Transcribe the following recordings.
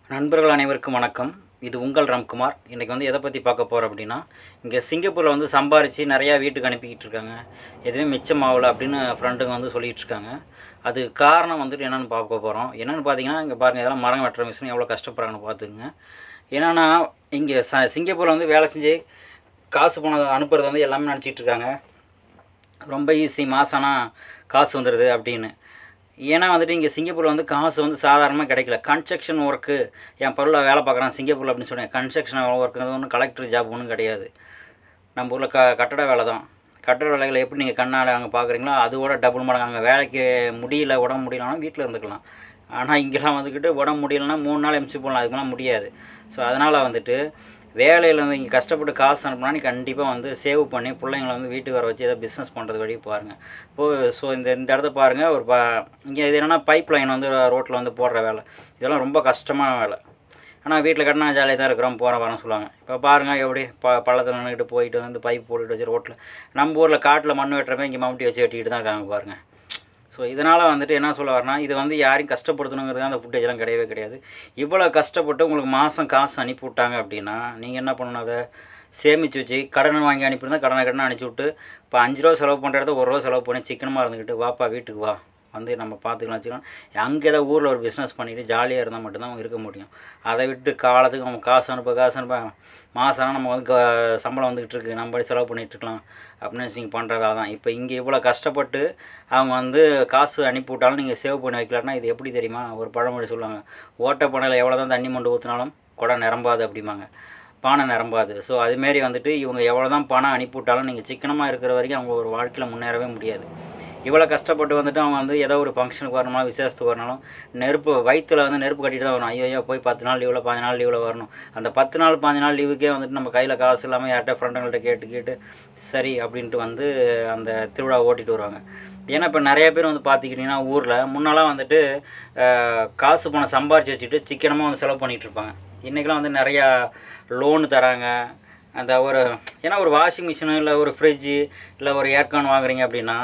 நண்பர்கள் அனைவருக்கும் வணக்கம் இது உங்கள் ராம்குமார் இன்றைக்கி வந்து எதை பற்றி பார்க்க போகிறோம் அப்படின்னா இங்கே சிங்கப்பூரில் வந்து சம்பாரித்து நிறையா வீட்டுக்கு அனுப்பிக்கிட்டு இருக்காங்க எதுவுமே மிச்சமாகல அப்படின்னு ஃப்ரெண்டுங்க வந்து சொல்லிகிட்டு இருக்காங்க அது காரணம் வந்துட்டு என்னென்னு பார்க்க போகிறோம் என்னென்னு பார்த்தீங்கன்னா இங்கே பாருங்கள் இதெல்லாம் மரம் வெட்டுற மிஷின் எவ்வளோ கஷ்டப்படுறாங்கன்னு பார்த்துக்குங்க என்னென்னா இங்கே ச சிங்கப்பூரில் வந்து வேலை செஞ்சு காசு பணம் அனுப்புறது வந்து எல்லாமே நினச்சிட்டு இருக்காங்க ரொம்ப ஈஸி மாதம்னா காசு வந்துடுது அப்படின்னு ஏன்னா வந்துட்டு இங்கே சிங்கப்பூரில் வந்து காசு வந்து சாதாரணமாக கிடைக்கல கன்ஸ்ட்ரக்ஷன் ஒர்க்கு என் பொருளில் வேலை பார்க்குறான் சிங்கப்பூரில் அப்படின்னு சொன்னேன் கன்ஸ்ட்ரக்ஷன் ஒர்க்குங்கிறது ஒன்றும் கலெக்டர் ஜாப் ஒன்றும் கிடையாது நம்ம ஊரில் க கட்டட வேலை தான் கட்டட வேலைகளை எப்படி நீங்கள் கண்ணால் அங்கே பார்க்குறீங்களோ அதோட டபுள் மடங்கு அங்கே வேலைக்கு முடியல உடம்பு முடியலனா வீட்டில் இருந்துக்கலாம் ஆனால் இங்கெல்லாம் வந்துக்கிட்டு உடம்பு முடியலன்னா மூணு நாள் எம்சி போடலாம் அதுக்கெல்லாம் முடியாது ஸோ அதனால் வந்துட்டு வேலையில் வந்து இங்கே கஷ்டப்பட்டு காசு அனுப்புனா நீ கண்டிப்பாக வந்து சேவ் பண்ணி பிள்ளைங்களை வந்து வீட்டுக்கு வர வச்சு ஏதாவது பிஸ்னஸ் பண்ணுறது வழி பாருங்கள் இப்போது ஸோ இந்த இந்த இடத்த பாருங்கள் ஒரு ப இங்கே இது என்னென்னா பைப் லைன் வந்து ரோட்டில் வந்து போடுற வேலை இதெல்லாம் ரொம்ப கஷ்டமான வேலை ஆனால் வீட்டில் கட்டினா ஜாலியாக தான் இருக்கிறோம் போகிறோம் வரோம் சொல்லுவாங்க இப்போ பாருங்கள் எப்படி ப பள்ளத்தில் நின்றுக்கிட்டு போயிட்டு வந்து பைப் போட்டுட்டு வச்சு ரோட்டில் நம்ம ஊரில் காட்டில் மண் வெட்டுறமே இங்கே மம்முட்டி வச்சு வெட்டிக்கிட்டு தான் இருக்காங்க பாருங்கள் ஸோ இதனால் வந்துட்டு என்ன சொல்ல வரேன்னா இது வந்து யாரையும் கஷ்டப்படுத்தணுங்கிறது அந்த ஃபுட்டேஜ்லாம் கிடையவே கிடையாது இவ்வளோ கஷ்டப்பட்டு உங்களுக்கு மாதம் காசு அனுப்பி விட்டாங்க அப்படின்னா நீங்கள் என்ன பண்ணணும் அதை சேமித்து வச்சு கடன் வாங்கி அனுப்பியிருந்தா கடனை கடனை அனுப்பிச்சி விட்டு இப்போ அஞ்சு ரூபா செலவு பண்ணுறத ஒரு ரூபா செலவு பண்ணி சிக்கனமாக இருந்துக்கிட்டு வாப்பா வீட்டுக்கு வா வந்து நம்ம பார்த்துக்கலாம் வச்சுக்கலாம் அங்கே ஏதாவது ஊரில் ஒரு பிஸ்னஸ் பண்ணிவிட்டு ஜாலியாக இருந்தால் மட்டும்தான் அவங்க இருக்க முடியும் அதை விட்டு காலத்துக்கு அவங்க காசு அனுப்ப காசு அனுப்ப மாதம் நம்ம வந்து க- சம்பளம் வந்துக்கிட்டு இருக்கு நம்ம படி செலவு பண்ணிகிட்டு இருக்கலாம் அப்படின்னு நீங்கள் பண்ணுறதா தான் இப்போ இங்கே இவ்வளோ கஷ்டப்பட்டு அவங்க வந்து காசு அனுப்பி விட்டாலும் நீங்கள் சேவ் பண்ணி வைக்கலன்னா இது எப்படி தெரியுமா ஒரு பழமொழி சொல்லுவாங்க ஓட்ட பானையில் எவ்வளோ தான் தண்ணி மொண்டு ஊற்றினாலும் குடம் நிரம்பாது அப்படிம்பாங்க பானை நிரம்பாது ஸோ அதுமாரி வந்துட்டு இவங்க எவ்வளோ தான் பணம் அனுப்பி விட்டாலும் நீங்கள் சிக்கனமாக இருக்கிற வரைக்கும் அவங்க ஒரு வாழ்க்கையில் முன்னேறவே முடியாது இவ்வளோ கஷ்டப்பட்டு வந்துட்டு அவங்க வந்து ஏதோ ஒரு ஃபங்க்ஷனுக்கு வரணுமா விசேஷத்துக்கு வரணும் நெருப்பு வயிற்றில் வந்து நெருப்பு கட்டிட்டு தான் வரணும் ஐயோ போய் பத்து நாள் லீவில் பாஞ்சு நாள் லீவில் வரணும் அந்த பத்து நாள் பாஞ்சு நாள் லீவுக்கே வந்துட்டு நம்ம கையில் காசு இல்லாமல் யார்கிட்ட ஃப்ரெண்டுங்கள்ட்ட கேட்டு கேட்டு சரி அப்படின்ட்டு வந்து அந்த திருவிழா ஓட்டிட்டு வருவாங்க ஏன்னா இப்போ நிறைய பேர் வந்து பார்த்துக்கிட்டிங்கன்னா ஊரில் முன்னெல்லாம் வந்துட்டு அஹ், காசு பணம் சம்பாரிச்சு வச்சுட்டு சிக்கனமாக வந்து செலவு பண்ணிகிட்டு இருப்பாங்க இன்றைக்கெலாம் வந்து நிறையா லோனு தராங்க அந்த ஒரு ஏன்னா ஒரு வாஷிங் மிஷினு இல்லை ஒரு ஃப்ரிட்ஜு இல்லை ஒரு ஏர்கான் வாங்குறீங்க அப்படின்னா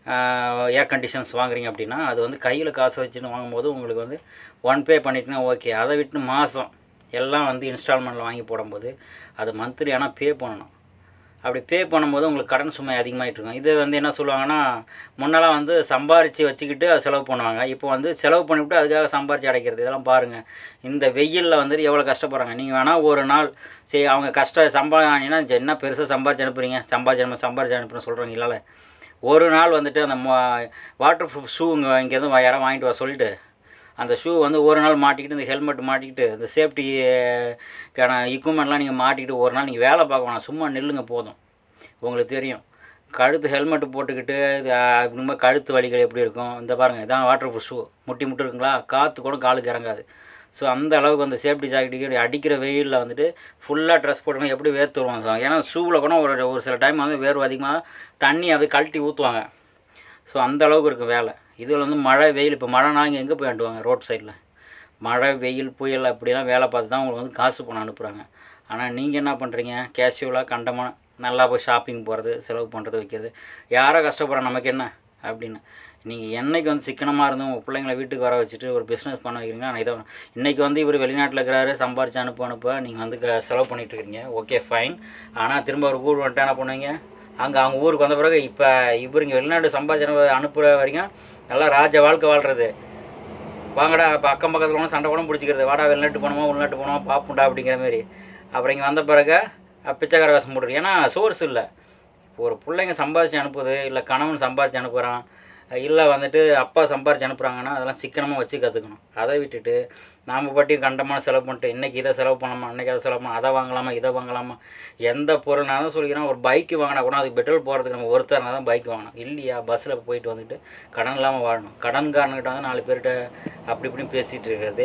ஏர் கண்டிஷன்ஸ் வாங்குறீங்க அப்படின்னா அது வந்து கையில் காசு வச்சுன்னு வாங்கும்போது உங்களுக்கு வந்து ஒன் பே பண்ணிட்டுனா ஓகே அதை விட்டு மாதம் எல்லாம் வந்து இன்ஸ்டால்மெண்ட்டில் வாங்கி போடும்போது அது மந்த்லி ஆனால் பே பண்ணணும் அப்படி பே பண்ணும்போது உங்களுக்கு கடன் சுமை அதிகமாகிட்டு இருக்கும் இது வந்து என்ன சொல்லுவாங்கன்னா முன்னெல்லாம் வந்து சம்பாரித்து வச்சுக்கிட்டு அதை செலவு பண்ணுவாங்க இப்போ வந்து செலவு பண்ணிவிட்டு அதுக்காக சம்பாரித்து அடைக்கிறது இதெல்லாம் பாருங்கள் இந்த வெயிலில் வந்துட்டு எவ்வளோ கஷ்டப்படுறாங்க நீங்கள் வேணால் ஒரு நாள் சரி அவங்க கஷ்ட சம்பாதினா என்ன பெருசாக சம்பாரிச்சு அனுப்புறீங்க சம்பாரிச்சு அனுப்ப சம்பாரிச்சு அனுப்புன்னு சொல்கிறீங்க இல்லைல்ல ஒரு நாள் வந்துட்டு அந்த வாட்டர் ப்ரூஃப் ஷூ இங்கே இங்கேருந்து யாராவது வாங்கிட்டு வர சொல்லிட்டு அந்த ஷூ வந்து ஒரு நாள் மாட்டிக்கிட்டு இந்த ஹெல்மெட் மாட்டிக்கிட்டு இந்த சேஃப்டிக்கான எக்யூப்மெண்ட்லாம் நீங்கள் மாட்டிக்கிட்டு ஒரு நாள் நீங்கள் வேலை பார்க்க வேணாம் சும்மா நில்லுங்க போதும் உங்களுக்கு தெரியும் கழுத்து ஹெல்மெட்டு போட்டுக்கிட்டு இது, அஹ், இனிமே கழுத்து வலிகள் எப்படி இருக்கும் இந்த பாருங்கள் இதான் வாட்டர் ப்ரூஃப் ஷூ முட்டி முட்டு இருக்குங்களா காற்று கூட காலுக்கு இறங்காது ஸோ அந்த அளவுக்கு அந்த சேஃப்டி ஜாக்கெட்டுக்கு அடிக்கிற வெயிலில் வந்துட்டு ஃபுல்லாக ட்ரெஸ் போட்டுங்க எப்படி வேர்த்து வருவாங்க ஏன்னா ஷூவில் கூட ஒரு ஒரு சில டைம் வந்து வேர்வை அதிகமாக தண்ணி அப்படியே கழட்டி ஊற்றுவாங்க ஸோ அந்த அளவுக்கு இருக்கும் வேலை இதில் வந்து மழை வெயில் இப்போ மழைனா இங்கே எங்கே போய் அண்டுவாங்க ரோட் சைடில் மழை வெயில் புயல் அப்படிலாம் வேலை பார்த்து தான் உங்களுக்கு வந்து காசு பணம் அனுப்புகிறாங்க ஆனால் நீங்கள் என்ன பண்ணுறீங்க கேஷுவலாக கண்டமான நல்லா போய் ஷாப்பிங் போகிறது செலவு பண்ணுறது வைக்கிறது யாரோ கஷ்டப்படுறோம் நமக்கு என்ன அப்படின்னு நீங்கள் என்னைக்கு வந்து சிக்கனமாக இருந்து உங்கள் பிள்ளைங்களை வீட்டுக்கு வர வச்சுட்டு ஒரு பிஸ்னஸ் பண்ண வைக்கிறீங்கன்னா நான் இதை இன்றைக்கி வந்து இவர் வெளிநாட்டில் இருக்கிறாரு சம்பாரிச்சு அனுப்ப அனுப்ப நீங்கள் வந்து க- செலவு பண்ணிட்டு இருக்கீங்க ஓகே ஃபைன் ஆனால் திரும்ப ஒரு ஊர் வந்துட்டு என்ன பண்ணுவீங்க அங்கே அவங்க ஊருக்கு வந்த பிறகு இப்போ இவர் இங்கே வெளிநாட்டு சம்பாதிச்சு அனுப்ப- அனுப்புகிற வரைக்கும் நல்லா ராஜ வாழ்க்கை வாழ்கிறது வாங்கடா இப்போ அக்கம் பக்கத்தில் ஒன்று சண்டை கூட பிடிச்சிக்கிறது வாடா வெளிநாட்டு போனோமா உள்நாட்டு போனோமா பாப்புண்டா அப்படிங்கிற மாதிரி அப்புறம் இங்கே வந்த பிறகு அஹ், பிச்சைக்கார வேஷம் போட்டுரு ஏன்னா சோர்ஸ் இல்லை இப்போ ஒரு பிள்ளைங்க சம்பாரிச்சு அனுப்புது இல்லை கணவன் சம்பாரிச்சு அனுப்புகிறான் இல்லை வந்துட்டு அப்பா சம்பாரிச்சு அனுப்புகிறாங்கன்னா அதெல்லாம் சிக்கனமாக வச்சு கற்றுக்கணும் அதை விட்டுட்டு நாம் பாட்டியும் கண்டமான செலவு பண்ணிட்டு இன்றைக்கி இதை செலவு பண்ணலாமா இன்றைக்கி அதை செலவு பண்ணலாம் அதை வாங்கலாமா இதை வாங்கலாமா எந்த பொருள் நான் தான் சொல்லிக்கிறேன் ஒரு பைக்கு வாங்கினா கூட அதுக்கு பெட்ரோல் போகிறதுக்கு நம்ம ஒருத்தர்னா தான் பைக் வாங்கணும் இல்லையா பஸ்ஸில் போயிட்டு வந்துட்டு கடன் இல்லாமல் வாழணும் கடன்காரன்கிட்ட வந்து நாலு பேர்கிட்ட அப்படி இப்படின்னு பேசிகிட்டு இருக்கிறது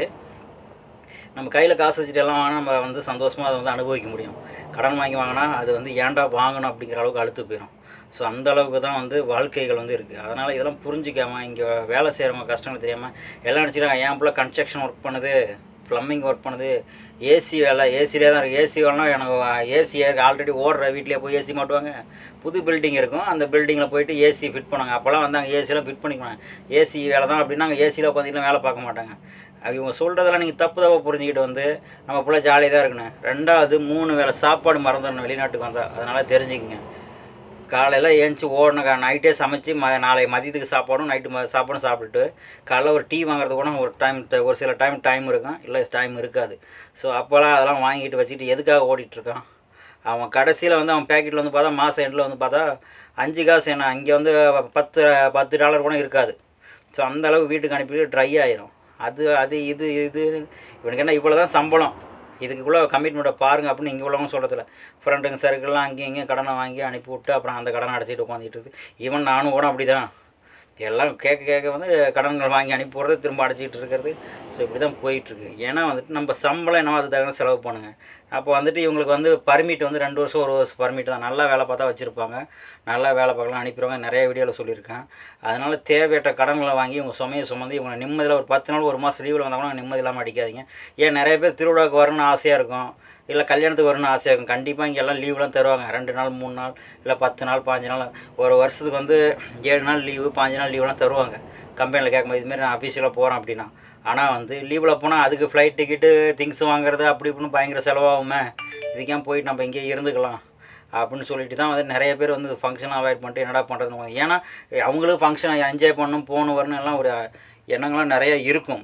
நம்ம கையில் காசு வச்சுட்டு எல்லாம் வாங்கினா நம்ம வந்து சந்தோஷமாக அதை வந்து அனுபவிக்க முடியும் கடன் வாங்கி வாங்கினா அது வந்து ஏன்டா வாங்கணும் அப்படிங்கிற அளவுக்கு அழுத்து போயிடும் ஸோ அந்த அளவுக்கு தான் வந்து வாழ்க்கைகள் வந்து இருக்குது அதனால் இதெல்லாம் புரிஞ்சிக்காமல் இங்கே வேலை செய்கிறவங்க கஷ்டங்கள் தெரியாமல் எல்லாம் நினச்சிக்கிறாங்க என் பிள்ளை கன்ஸ்ட்ரக்ஷன் ஒர்க் பண்ணுது ப்ளம்பிங் ஒர்க் பண்ணுது ஏசி வேலை ஏசிலே தான் இருக்குது ஏசி வேலைனா எனக்கு ஏசி ஆல்ரெடி ஓடுற வீட்லேயே போய் ஏசி மாட்டுவாங்க புது பில்டிங் இருக்கும் அந்த பில்டிங்கில் போயிட்டு ஏசி ஃபிட் பண்ணுவாங்க அப்போல்லாம் வந்து அங்கே ஏசிலாம் ஃபிட் பண்ணிக்குவாங்க ஏசி வேலை தான் அப்படின்னா அங்கே ஏசியில் உட்காந்துக்கலாம் வேலை பார்க்க மாட்டாங்க இவங்க சொல்கிறதெல்லாம் நீங்கள் தப்பு தப்பாக புரிஞ்சுக்கிட்டு வந்து நம்ம பிள்ளை ஜாலியாக தான் இருக்கணும் ரெண்டாவது மூணு வேளை சாப்பாடு மறந்துடணும் வெளிநாட்டுக்கு வந்தால் அதனால் தெரிஞ்சுக்கங்க காலையில் ஏஞ்சி ஓடணும் நைட்டே சமைச்சு ம நாளை மதியத்துக்கு சாப்பாடும் நைட்டு ம சாப்பாடும் சாப்பிட்டுட்டு காலைல ஒரு டீ வாங்குறது கூட ஒரு டைம் ஒரு சில டைம் டைம் இருக்கும் இல்லை டைம் இருக்காது ஸோ அப்போல்லாம் அதெல்லாம் வாங்கிட்டு வச்சுட்டு எதுக்காக ஓடிட்டுருக்கான் அவன் கடைசியில் வந்து அவன் பேக்கெட்டில் வந்து பார்த்தா மாதம் எண்டில் வந்து பார்த்தா அஞ்சு காசு என்ன இங்கே வந்து பத்து பத்து டாலர் கூட இருக்காது ஸோ அந்த அளவுக்கு வீட்டுக்கு அனுப்பிட்டு ட்ரை ஆயிரும் அது அது இது இது இவனுக்கு என்ன இவ்வளோ தான் சம்பளம் இதுக்குள்ளே கமிட்மெண்ட்டை பாருங்க அப்படின்னு இங்கே உள்ளவங்க சொல்கிறதில்ல ஃப்ரெண்டுங்க சர்க்கிள்லாம் அங்கேயும் இங்கேயும் கடனை வாங்கி அனுப்பி விட்டு அப்புறம் அந்த கடனை அடைச்சிட்டு உட்காந்துட்டு இருக்குது ஈவன் நானும் கூட அப்படி தான் எல்லாம் கேட்க கேட்க வந்து கடன்கள் வாங்கி அனுப்பி போடுறது திரும்ப அடைச்சிட்டு இருக்கிறது ஸோ இப்படி தான் போயிட்டுருக்கு ஏன்னா வந்துட்டு நம்ம சம்பளம் என்னவோ அது தகுந்த செலவு பண்ணுங்க அப்போ வந்துட்டு இவங்களுக்கு வந்து பர்மிட் வந்து ரெண்டு வருஷம் ஒரு வருஷம் பர்மிட் தான் நல்லா வேலை பார்த்தா வச்சுருப்பாங்க நல்லா வேலை பார்க்கலாம் அனுப்பிடுவாங்க நிறைய வீடியோவில் சொல்லியிருக்கேன் அதனால் தேவையற்ற கடன்களை வாங்கி இவங்க சுமையை சுமந்து இவங்க நிம்மதியில் ஒரு பத்து நாள் ஒரு மாதம் லீவில் வந்தாங்கன்னா நிம்மதி இல்லாமல் அடிக்காதீங்க ஏன் நிறைய பேர் திருவிழாவுக்கு வரணும்னு ஆசையாக இருக்கும் இல்லை கல்யாணத்துக்கு வரணும்னு ஆசையாக இருக்கும் கண்டிப்பாக இங்கே எல்லாம் லீவ்லாம் தருவாங்க ரெண்டு நாள் மூணு நாள் இல்லை பத்து நாள் பாஞ்சு நாள் ஒரு வருஷத்துக்கு வந்து ஏழு நாள் லீவு பாஞ்சு நாள் லீவ்லாம் தருவாங்க கம்பெனியில் கேட்கும்போது இதுமாரி நான் ஆஃபீஸில் போகிறேன் அப்படின்னா ஆனால் வந்து லீவில் போனால் அதுக்கு ஃப்ளைட் டிக்கெட்டு திங்ஸ் வாங்குறது அப்படி இப்படின்னு பயங்கர செலவாகுமே இதுக்கே போயிட்டு நம்ம இங்கேயே இருந்துக்கலாம் அப்படின்னு சொல்லிட்டு தான் வந்து நிறைய பேர் வந்து ஃபங்க்ஷன் அவாய்ட் பண்ணிட்டு என்னடா பண்ணுறதுன்னு ஏன்னா அவங்களும் ஃபங்க்ஷன் என்ஜாய் பண்ணணும் போகணும் வரணும் எல்லாம் ஒரு எண்ணங்கள்லாம் நிறைய இருக்கும்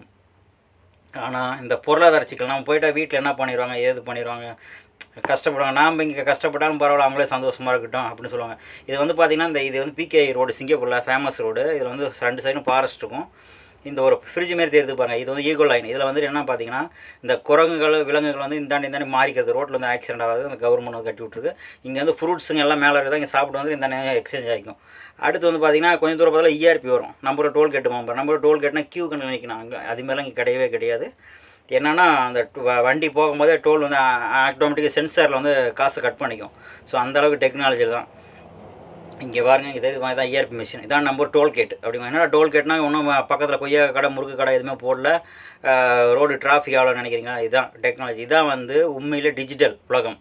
ஆனால் இந்த பொருளாதார சிக்கல் நம்ம போயிட்டா வீட்டில் என்ன பண்ணிடுவாங்க ஏது பண்ணிடுவாங்க கஷ்டப்படுவாங்க நாம் இங்கே கஷ்டப்பட்டாலும் பரவாயில்ல அவங்களே சந்தோஷமாக இருக்கட்டும் அப்படின்னு சொல்லுவாங்க இது வந்து பார்த்திங்கன்னா இந்த இது வந்து பிகே ரோடு சிங்கப்பூரில் ஃபேமஸ் ரோடு இதில் வந்து ரெண்டு சைடும் ஃபாரஸ்ட் இருக்கும் இந்த ஒரு ஃப்ரிட்ஜ் மாரி தெரியுது பாருங்க இது வந்து ஈகோ லைன் இதில் வந்து என்ன பார்த்தீங்கன்னா இந்த குரங்குகள் விலங்குகள் வந்து இந்தாண்டி இந்தாண்டி மாறிக்கிறது ரோட்டில் வந்து ஆக்சிடென்ட் ஆகாது அந்த கவர்மெண்ட் வந்து கட்டி விட்ருக்கு இங்கே வந்து ஃப்ரூட்ஸுங்க எல்லாம் மேலே இருக்குது இங்கே சாப்பிட்டு வந்து இந்த எக்ஸ்சேஞ்ச் ஆகிக்கும் அடுத்து வந்து பார்த்தீங்கன்னா கொஞ்சம் தூரம் பார்த்தாலும் இஆர்பி வரும் நம்ம டோல் கேட்டு போகும் நம்ம டோல் கேட்னா கியூ கண்டு நிற்கணும் அங்கே அதுமாரிலாம் இங்கே கிடையவே கிடையாது என்னென்னா அந்த வண்டி போகும்போதே டோல் வந்து ஆட்டோமேட்டிக்காக சென்சாரில் வந்து காசை கட் பண்ணிக்கும் ஸோ அந்தளவுக்கு டெக்னாலஜி தான் இங்கே பாருங்க இது இது மாதிரி தான் இஆர்பி மிஷின் இதான் நம்பர் டோல் கேட் அப்படிங்க என்ன டோல் கேட்னா ஒன்றும் பக்கத்தில் கொய்யா கடை முறுக்கு கடை எதுவுமே போடல ரோடு டிராஃபிக் ஆகலன்னு நினைக்கிறீங்களா இதுதான் டெக்னாலஜி இதான் வந்து உண்மையிலே டிஜிட்டல் உலகம்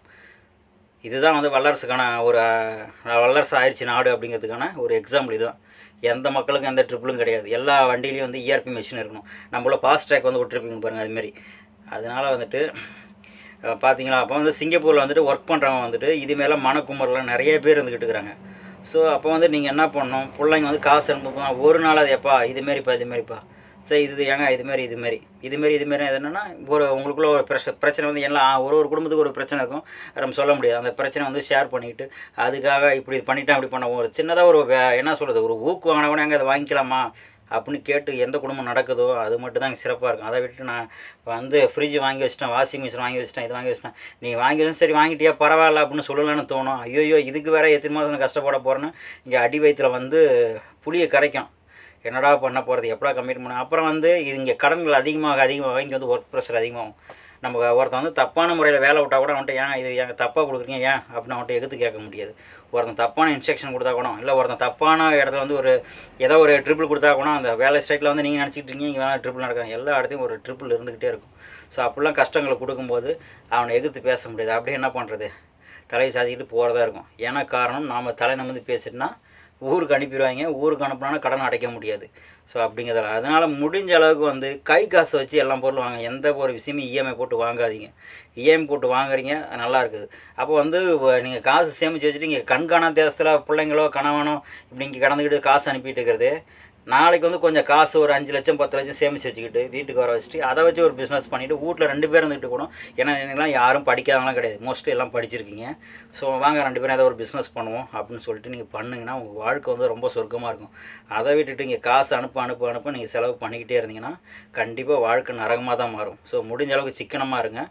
இதுதான் வந்து வல்லரசுக்கான ஒரு வல்லரசு ஆயிடுச்சு நாடு அப்படிங்கிறதுக்கான ஒரு எக்ஸாம்பிள் இதுதான் எந்த மக்களுக்கும் எந்த ட்ரிப்பிளும் கிடையாது எல்லா வண்டியிலையும் வந்து இஆர்பி மிஷின் இருக்கணும் நம்மள ஃபாஸ்ட் ட்ராக் வந்து விட்டுருப்பீங்க பாருங்கள் அதுமாரி அதனால் வந்துட்டு பார்த்தீங்களா அப்போ வந்து சிங்கப்பூரில் வந்துட்டு ஒர்க் பண்ணுறவங்க வந்துட்டு இதுமாரிலாம் மனக்குமரில் நிறைய பேர் இருந்துக்கிட்டு இருக்கிறாங்க ஸோ அப்போ வந்து நீங்கள் என்ன பண்ணணும் பிள்ளைங்க வந்து காசு அனுப்புவாங்க ஒரு நாள் அது எப்பா இதுமாரிப்பா இதுமாரிப்பா சரி இது ஏங்க இதுமாரி இதுமாரி இதுமாரி இதுமாரி அது என்னென்னா ஒரு உங்களுக்குள்ள ஒரு பிரச்சனை பிரச்சனை வந்து எல்லாம் ஒரு ஒரு குடும்பத்துக்கு ஒரு பிரச்சனை இருக்கும் நம்ம சொல்ல முடியாது அந்த பிரச்சனை வந்து ஷேர் பண்ணிவிட்டு அதுக்காக இப்படி பண்ணிட்டேன் அப்படி பண்ண ஒரு சின்னதாக ஒரு என்ன சொல்கிறது ஒரு ஊக்கு வாங்கினவனே அங்கே அதை வாங்கிக்கலாமா அப்படின்னு கேட்டு எந்த குடும்பம் நடக்குதோ அது மட்டும் தான் சிறப்பாக இருக்கும் அதை விட்டு நான் வந்து ஃப்ரிட்ஜ் வாங்கி வச்சிட்டேன் வாஷிங் மிஷின் வாங்கி வச்சிட்டேன் இது வாங்கி வச்சிட்டேன் நீ வாங்கி வச்சு சரி வாங்கிட்டியா பரவாயில்ல அப்படின்னு சொல்லலான்னு தோணும் ஐயோ இதுக்கு வேற எத்தனை மாதம் கஷ்டப்பட போகிறேன்னு இங்கே அடி வயிற்றில் வந்து புளியை கரைக்கும் என்னடா பண்ண போகிறது எப்படா கம்மிட் பண்ண அப்புறம் வந்து இது இங்கே கடன்கள் அதிகமாக அதிகமாக இங்கே வந்து ஒர்க் ப்ரெஷர் அதிகமாகும் நம்ம ஒருத்தன் வந்து தப்பான முறையில் வேலை விட்டால் கூட அவன்கிட்ட ஏன் இது ஏன் தப்பாக கொடுக்குறீங்க ஏன் அப்படின்னு அவன்கிட்ட எதிர்த்து கேட்க முடியாது ஒருத்தன் தப்பான இன்ஸ்ட்ரக்ஷன் கொடுத்தா கூட இல்லை ஒருத்தன் தப்பான இடத்துல வந்து ஒரு ஏதோ ஒரு ட்ரிபிள் கொடுத்தா கூட அந்த வேலை ஸ்ட்ரைட்டில் வந்து நீங்கள் நினச்சிட்டு இருக்கீங்க இங்கே வேணால் ட்ரிபிள் நடக்காது எல்லா இடத்தையும் ஒரு ட்ரிபிள் இருந்துக்கிட்டே இருக்கும் ஸோ அப்படிலாம் கஷ்டங்களை கொடுக்கும்போது அவனை எதிர்த்து பேச முடியாது அப்படியே என்ன பண்ணுறது தலையை சாச்சிக்கிட்டு போகிறதா இருக்கும் ஏன்னா காரணம் நாம் தலை நிமிந்து பேசிட்டுனா ஊருக்கு அனுப்பிடுவாங்க ஊருக்கு அனுப்புனா கடன் அடைக்க முடியாது ஸோ அப்படிங்கிறதால அதனால் முடிஞ்ச அளவுக்கு வந்து கை காசு வச்சு எல்லாம் பொருள் வாங்க எந்த ஒரு விஷயமும் இஎம்ஐ போட்டு வாங்காதீங்க இஎம்ஐ போட்டு வாங்குறீங்க நல்லா இருக்குது அப்போ வந்து நீங்கள் காசு சேமித்து வச்சுட்டு இங்கே கண்காணா தேசத்தில் பிள்ளைங்களோ கணவனோ இப்படி இங்கே கடந்துக்கிட்டு காசு அனுப்பிட்டு இருக்கிறது நாளைக்கு வந்து கொஞ்சம் காசு ஒரு அஞ்சு லட்சம் பத்து லட்சம் சேமித்து வச்சுக்கிட்டு வீட்டுக்கு வர வச்சுட்டு அதை வச்சு ஒரு பிஸ்னஸ் பண்ணிவிட்டு வீட்டில் ரெண்டு பேர் இருந்துக்கிட்டு கூட ஏன்னா நீங்களாம் யாரும் படிக்காதவங்களாம் கிடையாது மோஸ்ட்லி எல்லாம் படிச்சிருக்கீங்க ஸோ வாங்க ரெண்டு பேரும் ஏதாவது ஒரு பிஸ்னஸ் பண்ணுவோம் அப்படின்னு சொல்லிட்டு நீங்கள் பண்ணுங்கன்னா உங்கள் வாழ்க்கை வந்து ரொம்ப சொர்க்கமாக இருக்கும் அதை விட்டுட்டு இங்கே காசு அனுப்ப அனுப்ப அனுப்ப நீங்கள் செலவு பண்ணிக்கிட்டே இருந்தீங்கன்னா கண்டிப்பாக வாழ்க்கை நரகமாக தான் மாறும் ஸோ முடிஞ்ச அளவுக்கு சிக்கனமாக இருங்க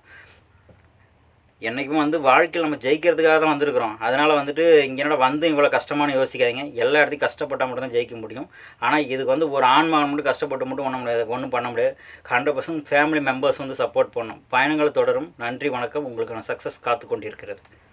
என்றைக்குமே வந்து வாழ்க்கையில் நம்ம ஜெயிக்கிறதுக்காக தான் வந்திருக்கிறோம் அதனால் வந்துட்டு இங்கே என்னடா வந்து இவ்வளோ கஷ்டமான யோசிக்காதீங்க எல்லா இடத்தையும் கஷ்டப்பட்டால் மட்டும் தான் ஜெயிக்க முடியும் ஆனால் இதுக்கு வந்து ஒரு ஆண் மகன் மட்டும் கஷ்டப்பட்டு மட்டும் பண்ண முடியாது ஒன்றும் பண்ண முடியாது ஹண்ட்ரட் பர்சன்ட் ஃபேமிலி மெம்பர்ஸ் வந்து சப்போர்ட் பண்ணும் பயணங்கள் தொடரும் நன்றி வணக்கம் உங்களுக்கான சக்ஸஸ் காத்து கொண்டிருக்கிறது